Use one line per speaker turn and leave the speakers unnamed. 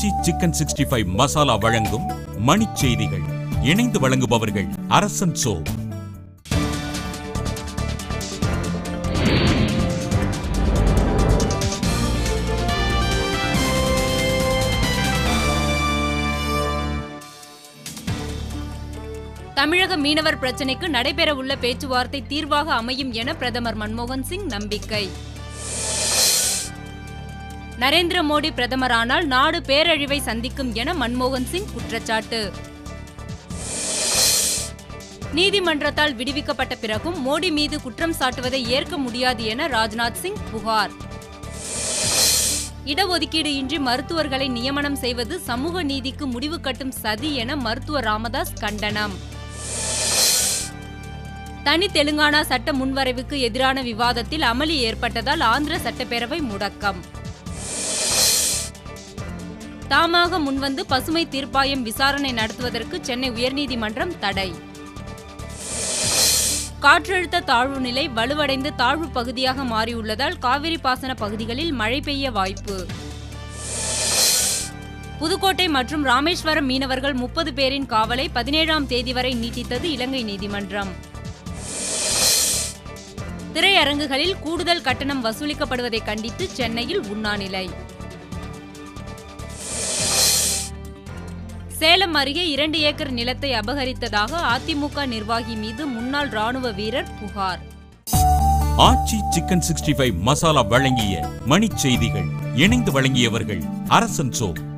ஆச்சி chicken sixty five masala வழங்கும் மணிச் செய்திகள் இணைந்து வழங்குபவர்கள் அரசன் சோ
தமிழக மீனவர் பிரச்சினைக்கு நடைபெறவுள்ள பேச்சுவார்த்தை தீர்வாக அமையும் என பிரதமர் மன்மோகன் சிங் நம்பிக்கை நரேந்திர மோடி பிரதமரானால் நாடு பேரழிவை சந்திக்கும் என மன்மோகன் சிங் குற்றச்சாட்டு நீதிமன்றத்தால் விடுவிக்கப்பட்ட பிறகும் மோடி மீது குற்றம் சாட்டுவதை ஏற்க முடியாது என ராஜ்நாத் சிங் புகார் இடஒதுக்கீடு இன்றி மருத்துவர்களை நியமனம் செய்வது சமூக நீதிக்கு முடிவு கட்டும் சதி என மருத்துவர் ராமதாஸ் கண்டனம் தனி தெலுங்கானா சட்ட முன்வரைவுக்கு எதிரான விவாதத்தில் அமளி ஏற்பட்டதால் ஆந்திர சட்டப்பேரவை முடக்கம் தாமாக முன்வந்து பசுமை தீர்ப்பாயம் விசாரணை நடத்துவதற்கு சென்னை உயர்நீதிமன்றம் தடை காற்றழுத்த தாழ்வு நிலை வலுவடைந்து தாழ்வு பகுதியாக மாறியுள்ளதால் காவிரி பாசன பகுதிகளில் மழை பெய்ய வாய்ப்பு புதுக்கோட்டை மற்றும் ராமேஸ்வரம் மீனவர்கள் முப்பது பேரின் காவலை பதினேழாம் தேதி வரை நீட்டித்தது இலங்கை நீதிமன்றம் திரையரங்குகளில் கூடுதல் கட்டணம் வசூலிக்கப்படுவதை கண்டித்து சென்னையில் உண்ணாநிலை சேலம் அருகே இரண்டு ஏக்கர் நிலத்தை அபகரித்ததாக அதிமுக நிர்வாகி மீது முன்னாள் ராணுவ வீரர் புகார்
Aachi chicken sixty five masala வழங்கிய மணிச் செய்திகள் இணைந்து வழங்கியவர்கள் அரசன் சோ